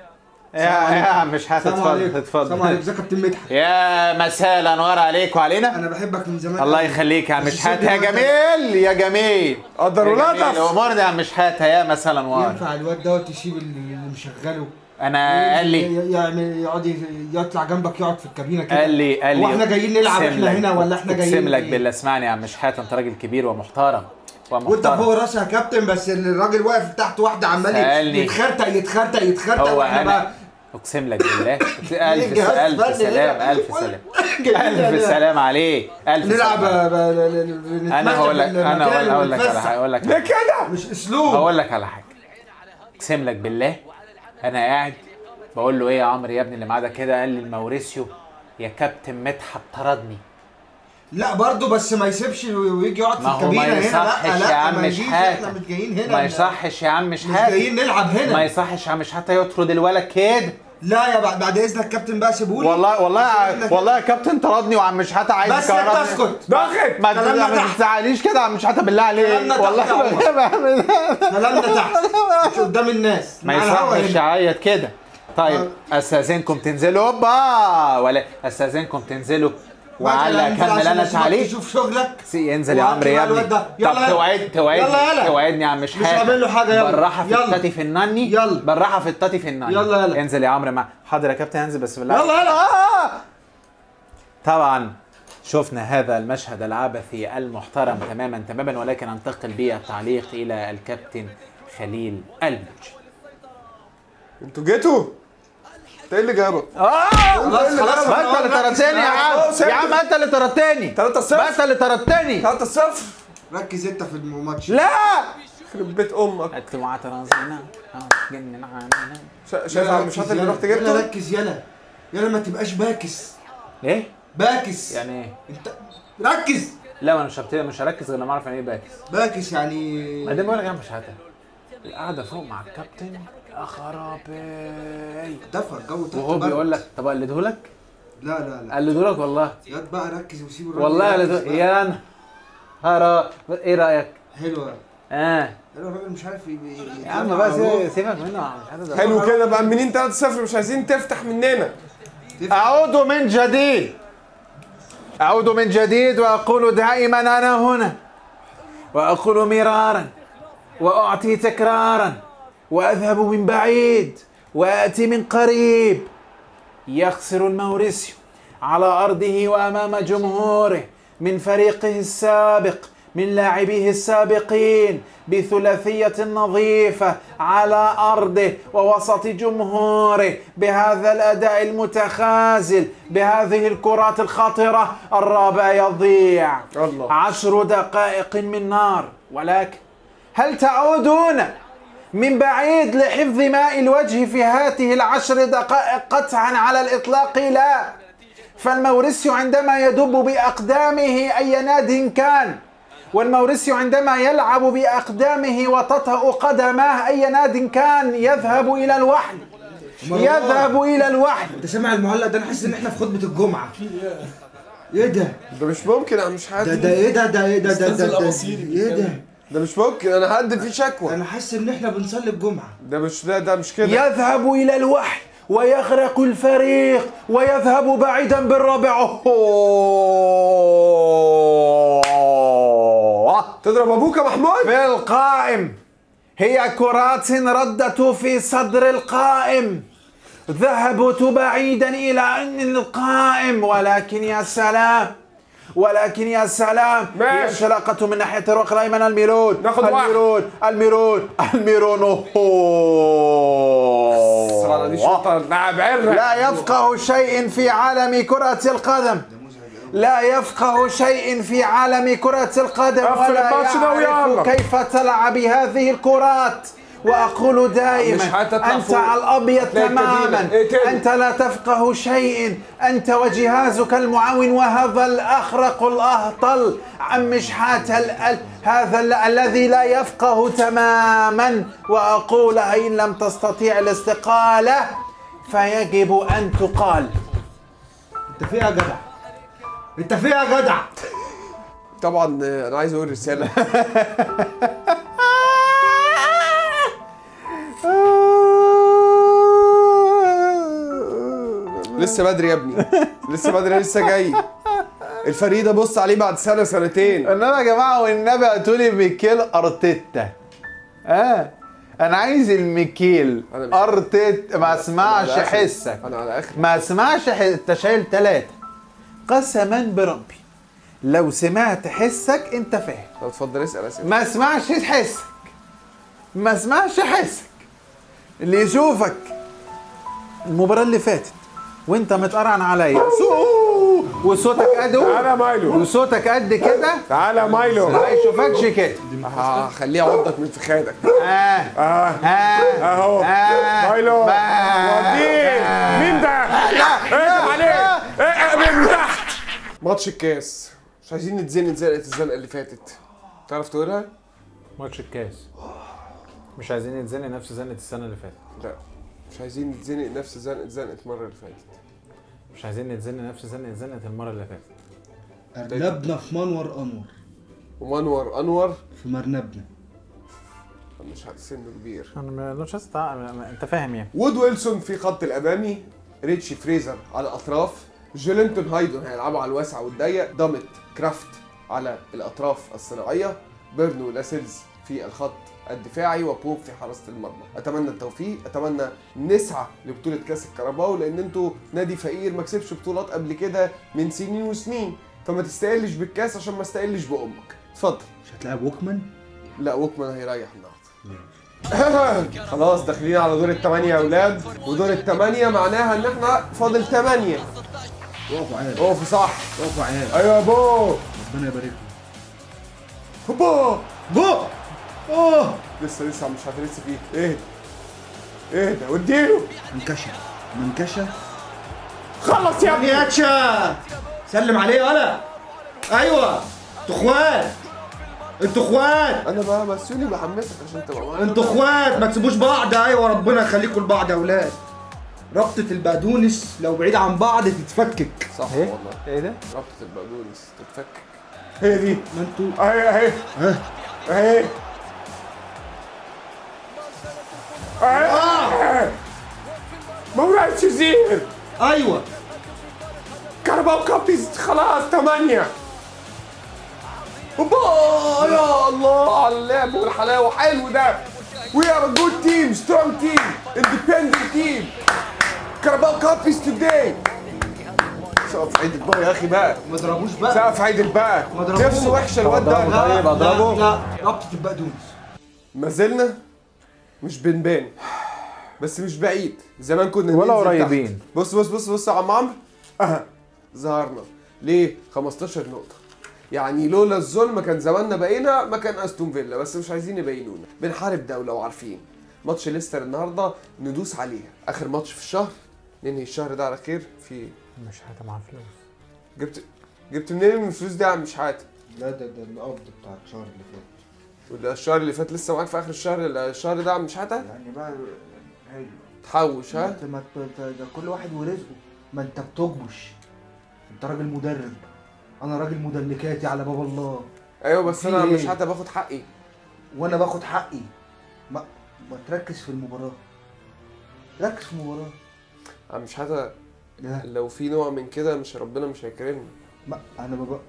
يا يا عم مش سلام هتتفضل عليكم سلام عليكم اتفضل ازيك يا كابتن مدحت يا مساء الانوار عليك وعلينا انا بحبك من زمان الله قوي. يخليك يا عم بس شحاته سيبني يا الواد جميل يا جميل قدر يا ولطف. جميل. امورنا يا عم شحاته يا مساء ده. الانوار ينفع الواد دوت يسيب اللي اللي مشغله انا قال لي ي- يعني يقعد ي- يطلع جنبك يقعد في الكابينه كده قال لي قال لي هو احنا جايين نلعب أقسم احنا لك- هنا ولا احنا جايين اقسم لك إيه؟ بالله اسمعني يا عم شحاته انت راجل كبير ومحترم وانت ومحترم فوق راسي يا كابتن بس الراجل واقف تحت واحده عمال سألني. يتخرتق يتخرتق يتخرتق هو واحنا انا بقى اقسم لك بالله الف جهاز الف فني سلام نلعب. الف سلام جايين الف سلام عليه الف نلعب سلام. ب- ب- انا نتمشى هقول لك في انا المكان هقول لك على ونتفسح. حاجه هقول لك ليه كده؟ مش اسلوب هقول لك على حاجه اقسم لك بالله انا قاعد بقول له ايه يا عمرو يا ابني اللي معاه ده كده قال لي الموريسيو يا كابتن مدحت طردني لا برضه بس ما يسيبش ويجي يقعد في ما هو ما الكابينه هنا يصحش لا يا لا عم ما يجيش شحاتة. احنا مش جايين هنا ما يصحش يا عم مش شحاته جايين نلعب هنا ما يصحش يا عم شحاته يطرد الولد كده لا يا بعد, بعد اذنك كابتن بقى سيبولي والله والله إحنا- والله يا كابتن طردني وعم شحاته عايز بس انت اسكت ضغط ما كلامنا ما تحت. تزعليش كده يا عم شحاته بالله عليك كلامنا تحت والله يا عمر. ما بعمل ده. كلامنا تحت مش قدام الناس ما على الهوا يصحش هنا. يعيط كده طيب استاذنكم تنزلوا هوبا ولا استاذنكم تنزلوا بعد وعلى لما انت اكمل عشان انا اسمك تعليق تشوف شغلك سي ينزل يا وهات عمرو يا بقى ابني الواد ده. طب يلا يلا. توعد توعدني يلا يلا. توعدني يا عم مش مش هعمل له حاجة، يلا. بالراحه في يلا. التاتي في النني يلا. بالراحه في التاتي في النني يلا يلا. انزل يا عمرو مع حاضر يا كابتن انزل بس بالله يلا يلا. آه! طبعا شفنا هذا المشهد العبثي المحترم تماما تماما ولكن انتقل بالتعليق الى الكابتن خليل الموجي انتوا جيتوا انت ايه اللي جابك؟ اه خلاص خلاص ما انت اللي طردتني يا عم خلاص، يا عم انت اللي طردتني 3 0 ما انت اللي طردتني 3 0 ركز انت في الماتش لا يخرب بيت امك قلت وعت راسنا جنن عننا شا- شايف عم مش اللي رحت جبته؟ يلا ركز يلا يلا ما تبقاش باكس ايه باكس يعني ايه انت ركز لا ما انا مش هبتدي مش هركز غير لما اعرف يعني ايه باكس باكس يعني بعدين بقول لك يا عم مش هتا القعده فوق مع الكابتن يا خرابي دفع الجو تحت وهو برد. بيقول لك طب اقلده لك لا لا لا اقلده لك والله ياد بقى ركز وسيب الراجل والله يركز اقلده بقى. يا نهار ايه رايك حلوه اه حلوه الراجل مش عارف ي- ي- يا عم يطلع بقى أهو. سيبك- سيبك منه مش هتا حلو كده بقى منين 3 0 مش عايزين تفتح مننا أعود من جديد أعود من جديد وأقول دائما أنا هنا وأقول مرارا وأعطي تكرارا وأذهب من بعيد وآتي من قريب يخسر الموريسيو على أرضه وأمام جمهوره من فريقه السابق من لاعبيه السابقين بثلاثية نظيفة على أرضه ووسط جمهوره بهذا الأداء المتخاذل بهذه الكرات الخطرة الرابع يضيع الله. عشر دقائق من نار ولكن هل تعودون من بعيد لحفظ ماء الوجه في هذه العشر دقائق قطعا على الإطلاق لا فالموريسيو عندما يدب بأقدامه أي ناد كان والموريسيو عندما يلعب بأقدامه وتطأ قدماه أي ناد كان يذهب إلى الوحل يذهب إلى الوحل انت سامع المعلق ده انا حاسس ان احنا في خطبه الجمعه ايه ده ده مش ممكن يا عم مش ده حد ده ايه ده ده ايه ده ده ده, ده ايه ده ده مش ممكن انا هقدم فيه شكوى انا حاسس ان احنا بنصلي الجمعه ده مش ده ده مش كده يذهب إلى الوحل ويغرق الفريق ويذهب بعيدا بالرابع أوه. تضرب ابوك يا محمود في القائم هي كرات ردت في صدر القائم ذهبت بعيدا الى ان القائم ولكن يا سلام ولكن يا سلام ماشي. هي انطلاقته من ناحيه الركن الايمن الميرون ناخد واحد. الميرون الميرون الميرون الصراحة دي أوه. شوطه لاعب عرق لا يفقه شيء في عالم كرة القدم لا يفقه شيء في عالم كرة القدم قفل ولا الماتش ده ويلا. يعرف كيف تلعب هذه الكرات وأقول مش دائما هتطلع أنت فوق. على الأبيض تلاقي تماما الكابينة. إيه تاني؟ أنت لا تفقه شيء أنت وجهازك المعاون وهذا الأخرق الأهطل عم مشحات ال- ال- هذا ال- الذي لا يفقه تماما وأقول إن لم تستطيع الاستقالة فيجب أن تقال انت فيها يا جدع انت فيها يا جدع طبعا آه، انا عايز اقول رساله لسه بدري يا ابني لسه بدري لسه جاي الفريق ده بص عليه بعد سنه سنتين انما يا جماعه والنبي هاتوا لي ميكيل ارتيتا اه انا عايز الميكيل أنا مش- ارتيتا ما اسمعش على آخر- حسك انا على اخر ما اسمعش ح... انت شايل ثلاثه قسما بربي لو سمعت حسك انت فاهم طب اتفضل اسال اسئله ما اسمعش حسك ما اسمعش حسك اللي يشوفك المباراة اللي فاتت وانت متقرعن عليا سو- وصوتك قد تعالى يا مايلو وصوتك قد كده تعالى يا مايلو ما يشوفكش كده هخليه يعضك من فخادك آه. اه آه. اهو آه. مايلو ما- وديه مين ده؟ لا اقدم عليه اقدم من تحت ماتش الكاس مش عايزين نتزنق زنقه الزنقه اللي فاتت تعرف تقولها ماتش الكاس مش عايزين نتزنق نفس زنقه السنه اللي فاتت لا مش عايزين نتزنق نفس زنقه زنقه المره اللي فاتت مش عايزين نتزنق نفس زنقه زنقه المره اللي فاتت ارنبنا في منور انور ومنور انور في مرنبنا مش عارف سنه كبير انا مش عايز أتع- ما- انت فاهم يعني وود ويلسون في خط الامامي ريتشي فريزر على الاطراف جيلينتون هايدون هيلعبوا على الواسع والضيق دامت كرافت على الاطراف الصناعيه بيرنو لاسيلز في الخط الدفاعي وبوب في حراسه المرمى اتمنى التوفيق اتمنى نسعى لبطوله كاس الكاراباو لان انتوا نادي فقير ما كسبش بطولات قبل كده من سنين وسنين فما تستقلش بالكاس عشان ما استقلش بامك اتفضل مش هتلاعب ووكمان لا ووكمان هيريح النهارده خلاص داخلين على دور الثمانية يا اولاد ودور الثمانية معناها ان احنا فاضل ثمانية وقفوا عيال اوف صح وقفوا عيال ايوه يا بو ربنا يبارك له بو بو اوه لسه لسه مش عارف لسه فيه ايه ايه ده واديله منكشه منكشه خلص يا ابني ياتشا سلم عليه ولا ايوه انتوا اخوات انتوا اخوات انا بقى مسوني بحمسك عشان تبقى معايا انتوا اخوات ما تسيبوش بعض ايوه ربنا يخليكم لبعض يا اولاد ربطة البقدونس لو بعيد عن بعض تتفكك صح ايه والله ايه ده ربطة البقدونس تتفكك هي دي ما انتوا اهي اهي ها اهي اهي مولاي شزير ايوه كهرباء كابيز خلاص ثمانية اوبا يا الله على اللعب والحلاوة حلو ده وي ار جود تيم سترونج تيم اندبندنت تيم كهرباء كابيز توداي سقف عيد بقى يا اخي بقى ما ضربوش بقى سقف عيد بقى ما ضربوش. نفسه وحشة الواد ده طيب، أضربه؟ لا لا ربطة البقدونس ما زلنا مش بنبان بس مش بعيد زمان كنا ولا ننزل قريبين. تحت. بص بص بص بص يا عم عمرو اها ظهرنا ليه 15 نقطة يعني لولا الظلم كان زماننا بقينا مكان استون فيلا بس مش عايزين يبينونا بنحارب دولة وعارفين ماتش ليستر النهارده ندوس عليها اخر ماتش في الشهر ننهي الشهر ده على خير في مش حاجه معاه فلوس جبت جبت منين الفلوس دي يا عم مش حاتم لا ده ده القبض بتاع الشهر اللي فات ولا الشهر اللي فات لسه معاك في اخر الشهر الشهر ده يا عم مش حاتم يعني بقى حلو تحوش ها انت ما ت- ت- ده كل واحد ورزقه ما انت بتكبش انت راجل مدرب انا راجل مدلكاتي على باب الله ايوه بس في انا ايه؟ مش حتى باخد حقي وانا باخد حقي ما ما تركز في المباراه ركز في المباراه انا مش حتى لا لو في نوع من كده مش ربنا مش هيكرمني ما انا بابا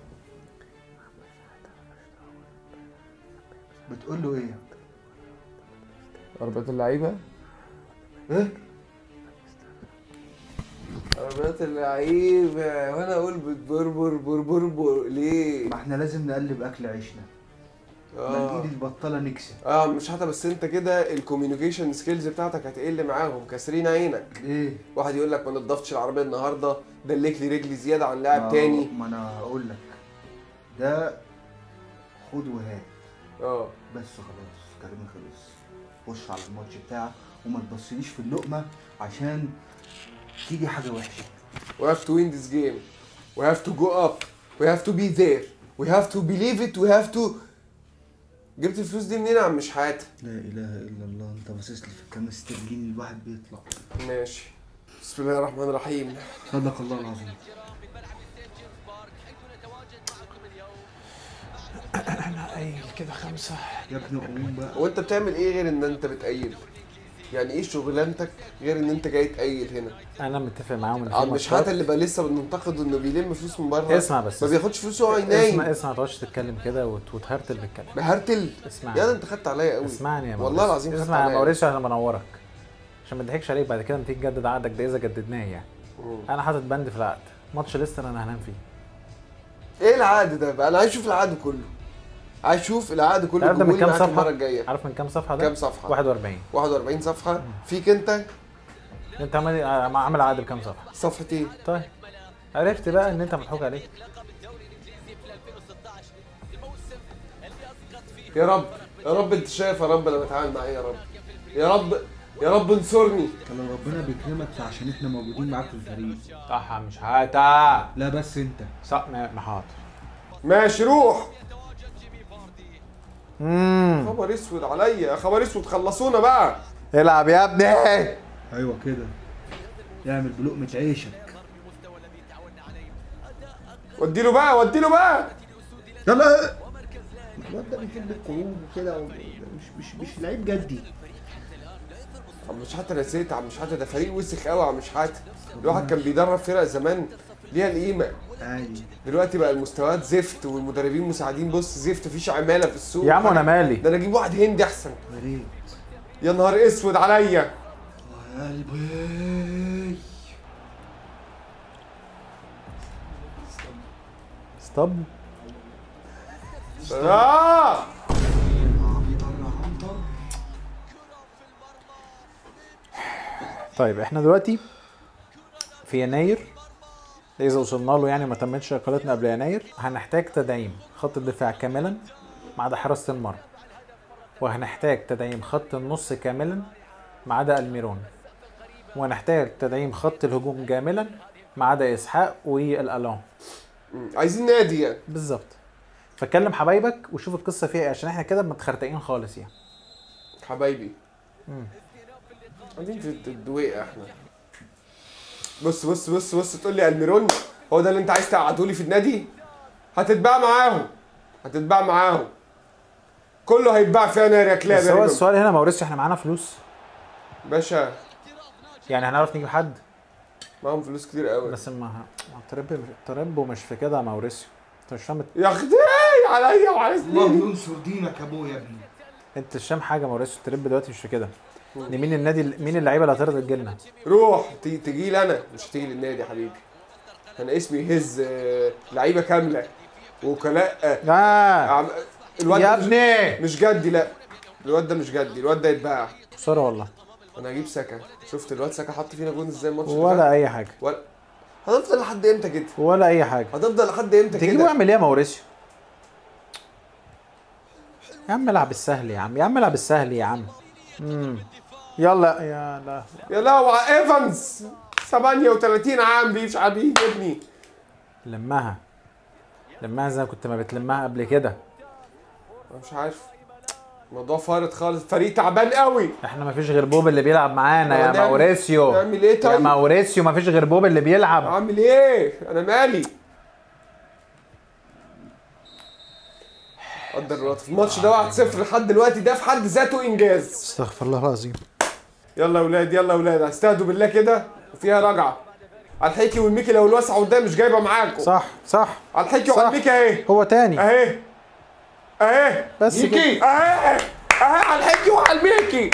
بتقول له ايه عربيات اللعيبه ايه عربيات اللعيبه وانا اقول بتبربر بربر ليه ما احنا لازم نقلب اكل عيشنا ما اه الايد البطاله نكسب اه مش حتى بس انت كده الكوميونيكيشن سكيلز بتاعتك هتقل معاهم كاسرين عينك ايه واحد يقول لك ما نضفتش العربيه النهارده دلك لي رجلي زياده عن ما- لاعب تاني ما انا هقول لك ده خد وهات اه بس خلاص كلامي خلص خش على الماتش بتاعك وما تبصليش في اللقمه عشان تيجي حاجه وحشه We have to win this game. We have to go up. We have to be there. We have to believe it. We have to جبت الفلوس دي منين يا عم مش حاتم؟ لا اله الا الله انت باصص لي في الكام استرليني الواحد بيطلع ماشي بسم الله الرحمن الرحيم صدق الله العظيم انا قايل كده خمسه يا ابني قوم بقى هو انت بتعمل ايه غير ان انت بتقيل؟ يعني ايه شغلانتك غير ان انت جاي تقيل هنا؟ انا متفق معاهم ان في اه مش ماتشات- حتى اللي بقى لسه بننتقده انه بيلم فلوس من بره اسمع بس ما بياخدش فلوس وهو اسمع نايم اسمع ما تقعدش تتكلم كده وت- وتهرتل بالكلام بهرتل اسمع يا ده انت خدت عليا قوي اسمعني يا والله موريس. العظيم خدت اسمع يا عليا. موريس عشان بنورك عشان ما تضحكش عليك بعد كده لما تيجي تجدد عقدك ده اذا جددناه يعني مم. انا حاطط بند في العقد ماتش ليستر انا هنام فيه ايه العقد ده بقى انا عايز اشوف العقد كله عايز اشوف العقد كله عارف ده من جيبولي كام معاك صفحه المره الجايه عارف من كام صفحه ده كام صفحه 41 41 صفحه فيك انت انت عامل عامل عقد بكام صفحه صفحه ايه طيب عرفت بقى ان انت مضحوك عليك يا رب يا رب انت شايف يا رب انا بتعامل مع ايه يا رب يا رب يا رب انصرني لو ربنا بيكرمك فعشان احنا موجودين معاك في الفريق صح مش هاتا لا بس انت صح ما ما حاضر ماشي روح امم خبر اسود عليا خبر اسود خلصونا بقى العب يا ابني ايوه كده يعمل بلقمة عيشك وديله بقى وديله بقى يلا الواد ده بيحب القلوب وكده مش مش مش لعيب جدي عم مش حتى نسيت عم مش حتى ده فريق وسخ قوي عم مش حتى الواحد كان بيدرب فرق زمان ليها القيمه عادي دلوقتي بقى المستويات زفت والمدربين مساعدين بص زفت مفيش عماله في السوق يا عم وانا مالي ده انا اجيب واحد هندي احسن يا ريت يا نهار اسود عليا يا قلبي ستوب اه طيب احنا دلوقتي في يناير اذا وصلنا له يعني ما تمتش اقالتنا قبل يناير هنحتاج تدعيم خط الدفاع كاملا ما عدا حراسه المرمى وهنحتاج تدعيم خط النص كاملا ما عدا الميرون وهنحتاج تدعيم خط الهجوم كاملا ما عدا اسحاق والالون مم. عايزين نادي يعني بالظبط فكلم حبايبك وشوف القصه فيها ايه عشان احنا كده متخرتقين خالص يعني حبايبي مم. قاعدين في الدويقه احنا بص بص بص بص تقول لي الميرون هو ده اللي انت عايز تقعده لي في النادي هتتباع معاهم هتتباع معاهم كله هيتباع في يناير يا كلاب بس يا هو رجل. السؤال هنا موريسيو احنا معانا فلوس باشا يعني هنعرف نجيب حد معاهم فلوس كتير قوي بس ما ما ترب تربو مش في كده يا موريسيو انت مش فاهم يا اختي عليا وعلى الله سنيني ينصر دينك يا ابويا يا ابني انت مش فاهم حاجه موريسيو الترب دلوقتي مش في كده ان مين النادي مين اللعيبه اللي هترضى تجيلنا روح تي- تجي لي انا مش تيجي للنادي يا حبيبي انا اسمي يهز آه، لعيبه كامله وكلاء آه، اه عم- الواد يا مش- ابني مش جدي لا الواد ده مش جدي الواد ده يتباع خساره والله انا هجيب سكه شفت الواد سكه حط فينا جون ازاي الماتش اللي فات؟ ولا اي حاجه ولا هتفضل لحد امتى كده ولا اي حاجه هتفضل لحد امتى تجيبه كده يعمل ايه يا موريسيو يا عم العب السهل يا عم يا عم العب السهل يا عم امم يلا يا لا يا لهوي على ايفنز 38 عام مش عبيد يا ابني لمها لمها زي ما كنت ما بتلمها قبل كده انا مش عارف الموضوع فارط خالص فريق تعبان قوي احنا ما فيش غير بوب اللي بيلعب معانا يا نعمل- موريسيو نعمل ايه يا طيب موريسيو ما فيش غير بوب اللي بيلعب اعمل ايه انا مالي قدر الوقت الماتش ده 1-0 لحد دلوقتي ده في حد ذاته انجاز استغفر الله العظيم يلا يا ولاد يلا يا ولاد استهدوا بالله كده وفيها رجعه على الحكي والميكي لو الواسعه قدام مش جايبه معاكم صح صح على الحكي صح. وعلى الميكي اهي هو تاني اهي اهي بس ميكي كده. اهي اهي على الحكي وعلى الميكي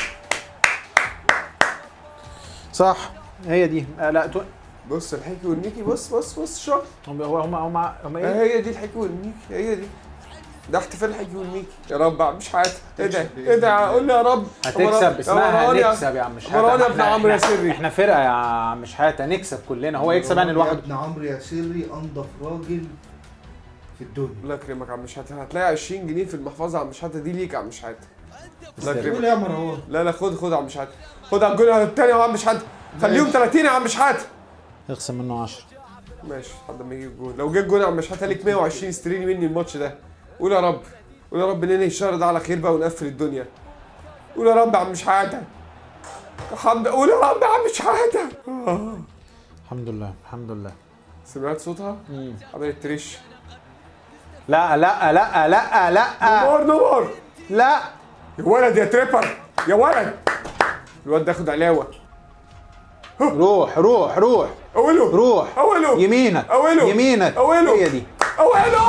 صح هي دي آه لا تو... بص الحكي والميكي بص بص بص شوف هم هو هم هم هم ايه هي دي الحكي والميكي هي دي ده احتفال الحكي والميكي يا رب مش حياتي ايه ده ايه ده قول لي يا رب هتكسب اسمها مروان يا- هنكسب يا عم مش مروان يا ابن عمرو يا احنا, سري احنا فرقه يا عم مش حياتي هنكسب كلنا هو يكسب يعني يا لوحده ابن عمرو يا سري انضف راجل في الدنيا الله يكرمك يا عم شحاته هتلاقي 20 جنيه في المحفظه يا عم شحاته دي ليك يا عم شحاته الله قول يكرمك يا مروان لا لا خد خد يا عم شحاته خد على الجول الثاني يا عم شحاته خليهم 30 يا عم شحاته اخصم منه 10 ماشي لحد ما يجي الجول لو جه الجول يا عم شحاته ليك 120 استريني مني الماتش ده قول يا رب قول يا رب ننهي الشهر ده على خير بقى ونقفل الدنيا قول يا رب يا عم شحاته الحمد قول يا رب يا عم شحاته آه. الحمد لله الحمد لله سمعت صوتها؟ عملت تريش لا لا لا لا لا نور نور لا يا ولد يا تريبر يا ولد الواد ده ياخد علاوه روح روح روح اوله روح اوله يمينك أوله. يمينك أوله. هي دي اوله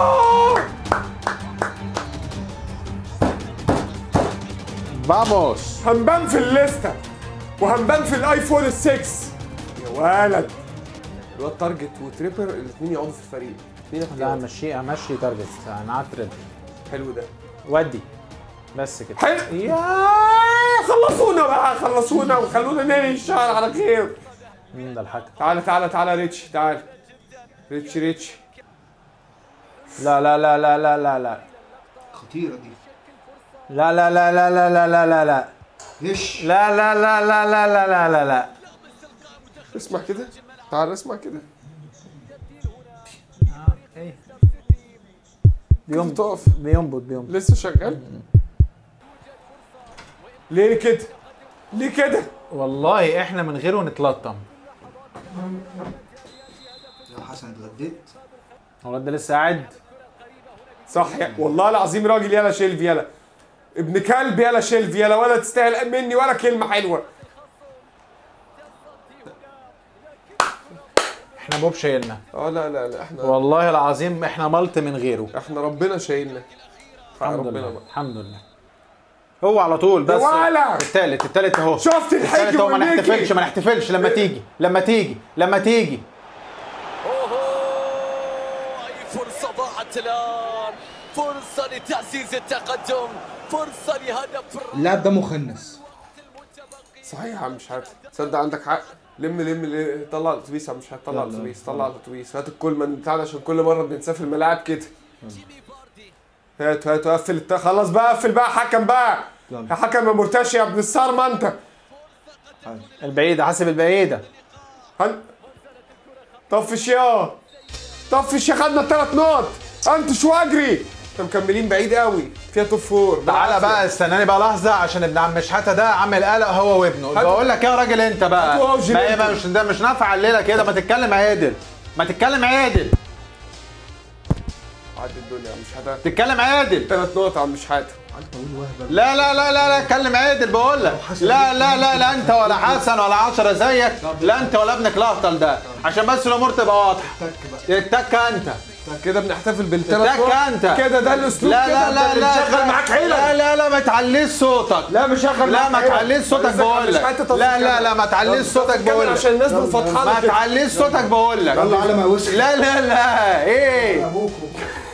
فاموس هنبان في الليسته وهنبان في الايفون ال 6 يا ولد الواد تارجت وتريبر الاثنين يقعدوا في الفريق الاثنين لا احتياط همشي همشي تارجت انا قعدت ريد حلو ده ودي بس كده حلو يا خلصونا بقى خلصونا وخلونا ننهي الشهر على خير مين ده الحكم تعالى تعالى تعالى ريتش تعالى ريتش ريتش لا لا لا لا لا لا لا خطيره دي لا لا لا لا لا لا لا لا لا هش لا لا لا لا لا لا لا لا لا اسمع كده تعالى اسمع كده بينبض تقف بينبض بينبض لسه شغال ليه كده ليه كده والله احنا من غيره نتلطم يا حسن اتغديت هو الواد ده لسه قاعد صح يا والله العظيم راجل يلا شيلف يلا ابن كلب يلا شيلف يلا ولا تستاهل مني ولا كلمه حلوه احنا بوب شايلنا اه لا لا لا احنا والله العظيم احنا ملط من غيره احنا ربنا شايلنا الحمد ربنا لله بقى. الحمد لله هو على طول بس ولا! التالت التالت اهو شفت التالت الحكي اهو ما والنكي نحتفلش ما نحتفلش لما تيجي لما تيجي لما تيجي اوهو اي فرصة ضاعت الان فرصة لتعزيز التقدم فرصة لهدف اللاعب ده مخنث صحيح يا عم مش عارف تصدق عندك حق لم لم لم طلع الاتوبيس يا عم مش هتطلع يلا، الاتوبيس يلا. طلع الاتوبيس هات الكولمان بتاعنا عشان كل مره بنسافر الملاعب كده هات هات قفل الت... خلاص بقى قفل بقى حكم بقى يلا. يا حكم يا مرتشي يا ابن الصارمه انت البعيدة حاسب البعيدة هن... طفش يا طفش يا خدنا الثلاث نقط انتش واجري احنا مكملين بعيد قوي فيها توب فور تعالى بقى استناني بقى لحظة عشان ابن عم شحاتة ده عامل قلق هو وابنه هات- بقول لك يا راجل انت بقى هاتوا أوجي ما هي لينكولن. مش ده مش نافع الليلة كده ما تتكلم عادل ما تتكلم عادل عدي الدنيا مش هتاخد تتكلم عادل ثلاث نقط يا عم مش هات طويل وهبل لا لا لا لا لا اتكلم عادل بقول لك لا لا لا لا انت ولا حسن ولا عشرة زيك لا انت ولا ابنك الاهطل ده عشان بس الامور تبقى واضحه تك بقى اتك انت كده بنحتفل بالثلاث اتك نقط انت كده ده الاسلوب لا كده لا لا انت لا بنشغل معاك حيلة لا لا لا ما تعليش صوتك لا مش هشغل لا معاك ما حيلة. تعليش صوتك بس بقول مش لك حتة طب لا لا كده. لا ما تعليش طب صوتك كمل بقول لك عشان الناس ما فرحانه كده. تعليش صوتك بقول لك يلا على ما وصل لا لا لا ايه ابوكم